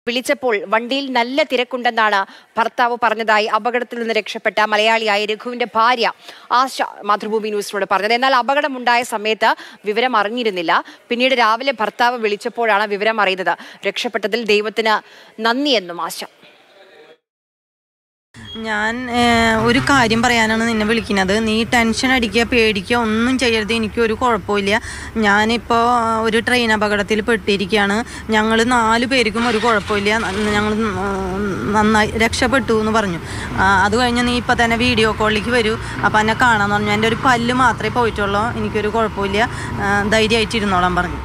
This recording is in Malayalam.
വിളിച്ചപ്പോൾ വണ്ടിയിൽ നല്ല തിരക്കുണ്ടെന്നാണ് ഭർത്താവ് പറഞ്ഞതായി അപകടത്തിൽ നിന്ന് രക്ഷപ്പെട്ട മലയാളിയായ രഘുവിന്റെ ഭാര്യ ആശ മാതൃഭൂമി ന്യൂസിനോട് പറഞ്ഞത് എന്നാൽ അപകടമുണ്ടായ സമയത്ത് വിവരം അറിഞ്ഞിരുന്നില്ല പിന്നീട് രാവിലെ ഭർത്താവ് വിളിച്ചപ്പോഴാണ് വിവരം അറിയുന്നത് രക്ഷപ്പെട്ടതിൽ ദൈവത്തിന് നന്ദിയെന്നും ആശ ഞാൻ ഏഹ്, ഒരു കാര്യം പറയാനാണ് നിന്നെ വിളിക്കുന്നത് നീ ടെൻഷൻ അടിക്കുക പേടിക്കുക ഒന്നും ചെയ്യരുത് എനിക്കൊരു കുഴപ്പമില്ല ഞാനിപ്പോൾ ഒരു ട്രെയിൻ അപകടത്തിൽ പെട്ടിരിക്കുകയാണ് ഞങ്ങൾ നാല് പേർക്കും ഒരു കുഴപ്പമില്ല ഞങ്ങൾ നന്നായി രക്ഷപ്പെട്ടു എന്ന് പറഞ്ഞു ആ, അത് കഴിഞ്ഞ് നീ ഇപ്പം തന്നെ വീഡിയോ കോളിലേക്ക് വരൂ അപ്പം എന്നെ കാണാമെന്ന് പറഞ്ഞു എൻ്റെ ഒരു പല്ല് മാത്രമേ പോയിട്ടുള്ളൂ എനിക്കൊരു കുഴപ്പമില്ല ധൈര്യമായിട്ട് ഇരുന്നോളാൻ പറഞ്ഞു